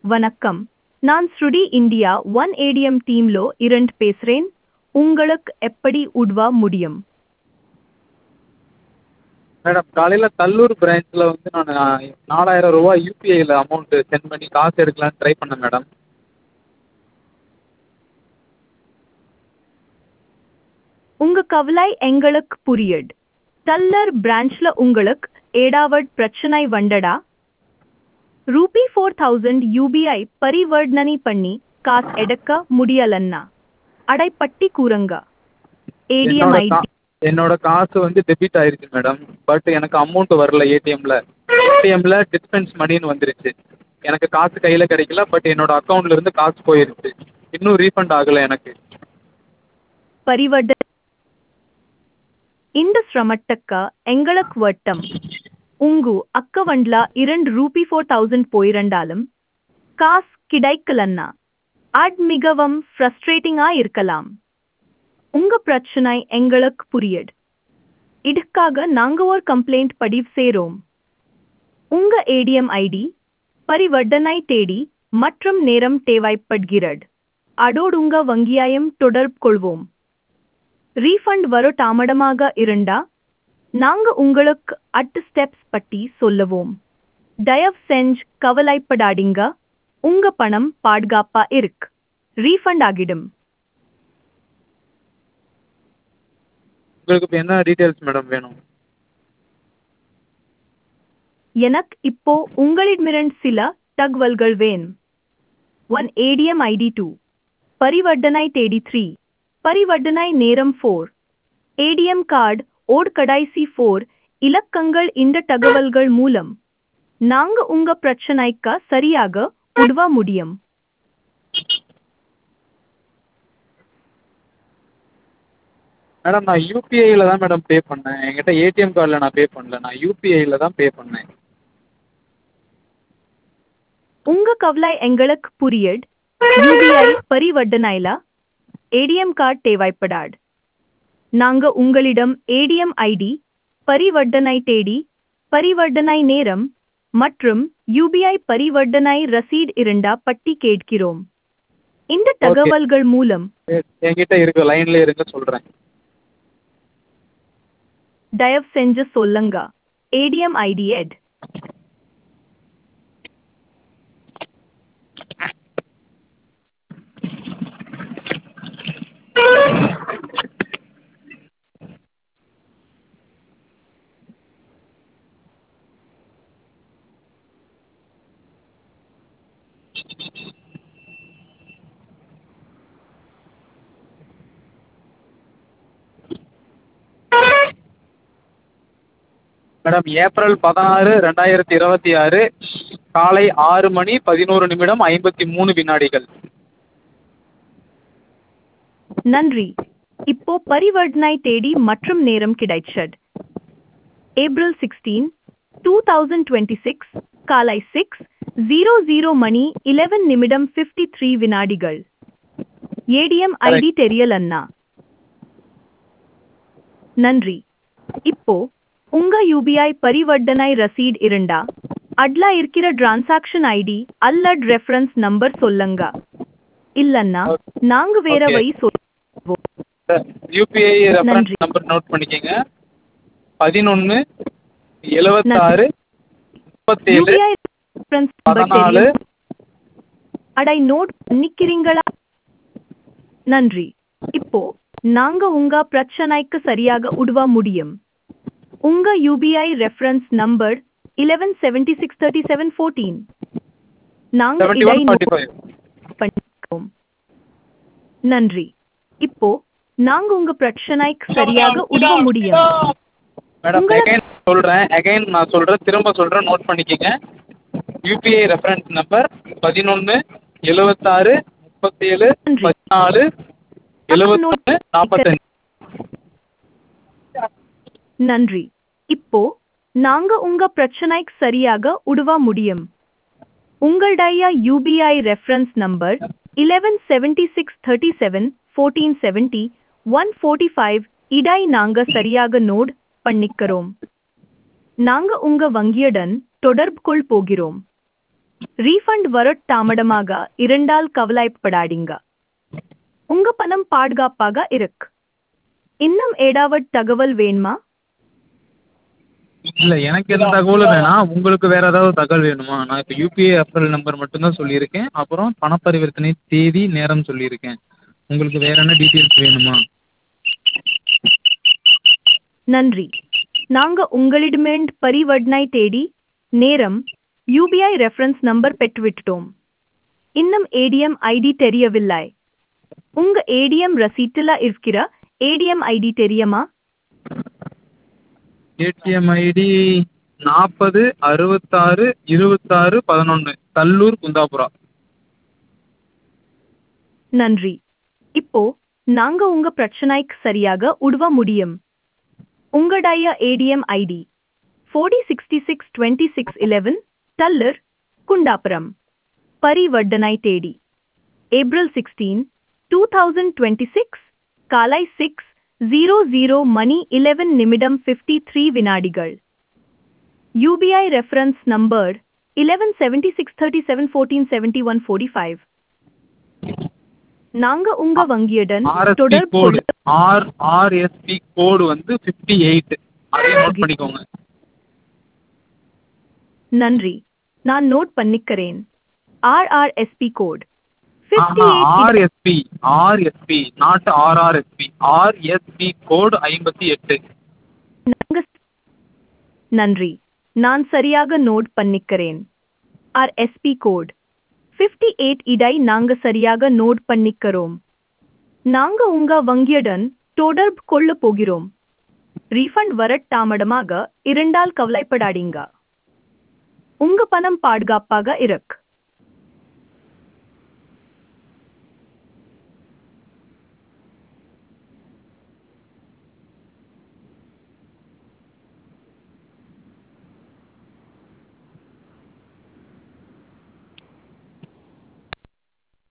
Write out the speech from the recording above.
வணக்கம் நான் ஸ்ருடி இந்தியா ஒன் ஏடிஎம் டீம்லோ இரண்டு பேசுறேன் உங்களுக்கு எப்படி உதவ முடியும் மேடம் காலையில் கல்லூர் பிரான்ச்சில் வந்து நான் நாலாயிரம் ரூபா யூபிஐயில் அமௌண்ட்டு சென்ட் பண்ணி காசு எடுக்கலான்னு ட்ரை பண்ணேன் மேடம் உங்க கவலை எங்களுக்கு புரியுது தல்லர் பிரான்ச்ல உங்களுக்கு ஏடாவது பிரச்சனை வந்தடா ரூபி ஃபோர் தௌசண்ட் யூபிஐ பரிவர்த்தனை பண்ணி காசு எடுக்க முடியலன்னா அடைப்பட்டி கூறுங்க ஏடிஎம் என்னோட ஐடி கா என்னோட காசு வந்து டெபிட் ஆயிருச்சு மேடம் பட் எனக்கு அமௌண்ட் வரல ஏடிஎம்மில் ஏடிஎம்மில் டிஸ்பென்ஸ் மணின்னு வந்துருச்சு எனக்கு காசு கையில் கிடைக்கல பட் என்னோட அக்கௌண்ட்ல இருந்து காசு போயிருச்சு இன்னும் ரீஃபண்ட் ஆகலை எனக்கு பரிவர்த்தனை இந்த சிரமத்துக்க எங்களுக்கு வட்டம் உங்கு அக்கவண்ட்ல இரண்டு ரூபி ஃபோர் தௌசண்ட் போயிருந்தாலும் காசு கிடைக்கலன்னா அது மிகவும் ஃப்ரஸ்ட்ரேட்டிங்கா இருக்கலாம் உங்க பிரச்சனை எங்களுக்கு புரியுது இதுக்காக நாங்க ஒரு கம்ப்ளைண்ட் பதிவு செய்றோம் உங்க ஏடிஎம் ஐடி பரிவர்த்தனை தேடி மற்றும் நேரம் தேவைப்படுகிறது அதோடு உங்க வங்கியாயம் தொடர்பு கொள்வோம் ரீஃபண்ட் வர தாமதமாக இருந்தா நாங்க உங்களுக்கு அட்டு ஸ்டெப்ஸ் பற்றி சொல்லுவோம் தயவு செஞ்சு கவலைப்படாதீங்க உங்க பணம் பாதுகாப்பா இருக்கு ரீஃபண்ட் ஆகிடும் உங்களுக்கு இப்போ என்ன டீட்டெயில்ஸ் மேடம் வேணும் எனக்கு இப்போ உங்களிடமிருந்து சில தகவல்கள் வேணும் ஒன் ஏடிஎம் ஐடி டூ பரிவர்த்தனை தேதி த்ரீ பரிவர்த்தனை நேரம் ஃபோர் ஏடிஎம் கார்டு ஓட் கடைசி ஃபோர் இலக்கங்கள் இந்த தகவல்கள் மூலம் நாங்க உங்க பிரச்சனைக்கு சரியாக உதவ முடியும் மேடம் நான் யூபிஐயில் தான் மேடம் பே பண்ணேன் என்கிட்ட ஏடிஎம் கார்டில் நான் பே பண்ணல நான் யூபிஐயில் தான் பே பண்ணேன் உங்க கவலை எங்களுக்கு புரியுது யூபிஐ பரிவர்த்தனைல ஏடிஎம் கார்டு தேவைப்படாது நாங்க உங்களிடம் ஏடிஎம் ஐடி பரிவர்த்தனை தேடி பரிவர்த்தனை நேரம் மற்றும் யூபிஐ பரிவர்த்தனை ரசீட் இருந்தா பட்டி கேட்கிறோம் இந்த தகவல்கள் மூலம் எ- என்கிட்ட இருக்கு லைன்ல இருங்க சொல்கிறேன் தயவு செஞ்சு சொல்லுங்க ஏடிஎம் ஐடி எட் மேடம் ஏப்ரல் பதினாறு ரெண்டாயிரத்தி இருபத்தி ஆறு காலை ஆறு மணி பதினோரு நிமிடம் ஐம்பத்தி மூணு வினாடிகள் நன்றி இப்போ பரிவர்த்தனை தேதி மற்றும் நேரம் கிடைச்சது April sixteen two thousand twenty six காலை சிக்ஸ் ஜீரோ ஜீரோ மணி இலெவன் நிமிடம் ஃபிஃப்டி த்ரீ வினாடிகள் ஏடிஎம் ஐடி தெரியலன்னா நன்றி இப்போ உங்க யூபிஐ பரிவர்த்தனை ரசீட் இருந்தா அட்ல இருக்கிற டிரான்சாக்ஷன் ஐடி அல்லட் ரெஃபரன்ஸ் நம்பர் சொல்லுங்க இல்லன்னா நாங்க வேற Okay. வழி சொல்லுவோம் யூபிஐ ரெஃபரன்ஸ் நன்றி. நம்பர் நோட் பண்ணிக்கங்க பதினொன்று எழுவத்தாறு முப்பத்தேழு யூபிஐ ரெஃபரன்ஸ் நம்பர் பதினாலு தெரியும் அடை நோட் பண்ணிக்கிறீங்களா நன்றி இப்போ நாங்க உங்க பிரச்சனைக்கு சரியாக உதவ முடியும் உங்க UPI reference number eleven seventy six thirty seven fourteen நாங்க செவன்டி இதை ஒன் ஃபார்ட்டி ஃபைவ் பண்ணிக்கிறோம் நன்றி இப்போ நாங்க உங்க பிரச்சனைக்கு சரியாக உதவ முடியும் மேடம் உங்களை- அகைன் சொல்கிறேன் அகைன் நான் சொல்கிறேன் திரும்ப சொல்கிறேன் நோட் பண்ணிக்கங்க யூபிஐ ரெஃபரன்ஸ் நம்பர் பதினொன்று எழுவத்தாறு முப்பத்தேழு நன்றி. பதினாலு எழுவத்தொன்று நாற்பத்தஞ்சு நன்றி இப்போ நாங்க உங்க பிரச்சனைக்கு சரியாக உதவ முடியும் உங்களுடைய UPI reference number eleven seventy six thirty seven fourteen seventy one forty five இடை நாங்க சரியாக நோட் பண்ணிக்கிறோம் நாங்க உங்க வங்கியுடன் தொடர்பு கொள் போகிறோம் ரீஃபண்ட் வரட் தாமதமாக இரண்டால் கவலைப்படாதீங்க உங்க பணம் பாதுகாப்பாக இருக்கு இன்னும் ஏதாவது தகவல் வேணுமா இல்லை எனக்கு எந்த தகவலும் வேணாம் உங்களுக்கு வேறு ஏதாவது தகவல் வேணுமா நான் இப்போ யூபிஐ ரெஃபரல் நம்பர் மட்டும்தான் சொல்லியிருக்கேன் அப்புறம் பணப்பரிவர்த்தனை தேதி நேரம் சொல்லியிருக்கேன் உங்களுக்கு வேறு என்ன டீட்டெயில்ஸ் வேணுமா நன்றி நாங்க உங்களிடமிருந்து பரிவர்த்தனை தேடி நேரம் யூபிஐ ரெஃபரன்ஸ் நம்பர் பெற்றுவிட்டோம் இன்னும் ஏடிஎம் ஐடி தெரியவில்லை உங்க ஏடிஎம் ரசீட்டில் இருக்கிற ஏடிஎம் ஐடி தெரியுமா ஏடிஎம் ஐடி நாற்பது அறுபத்தாறு இருபத்தாறு பதினொன்று கல்லூர் குந்தாபுரா நன்றி இப்போ நாங்க உங்க பிரச்சனைக்கு சரியாக உதவ முடியும் உங்களுடைய ATM ID forty sixty six twenty six eleven தல்லர் குண்டாபுரம் பரிவர்த்தனை தேதி April sixteen two thousand twenty six காலை சிக்ஸ் ஜீரோ ஜீரோ மணி இலெவன் நிமிடம் ஃபிஃப்டி த்ரீ வினாடிகள் UPI reference number eleven seventy six thirty seven fourteen seventy one forty five நாங்க உங்க வங்கியுடன் ஆர்எஸ்பி தொடர்பு கோடு கொள்ள- ஆர் ஆர்எஸ்பி கோடு வந்து ஃபிஃப்டி எயிட் அதையும் நோட் பண்ணிக்கோங்க நன்றி நான் நோட் பண்ணிக்கிறேன் RRSP code fifty RSP RSP not RRSP RSP code ஐம்பத்தி எட்டு நாங்க நன்றி நான் சரியாக நோட் பண்ணிக்கிறேன் ஆர்எஸ்பி கோட் ஃபிஃப்டி எயிட் இடை நாங்க சரியாக நோட் பண்ணிக்கிறோம் நாங்க உங்க வங்கியுடன் தொடர்பு கொள்ள போகிறோம் ரீஃபண்ட் வரட் தாமதமாக இரண்டால் கவலைப்படாதீங்க உங்க பணம் பாதுகாப்பாக இருக்கு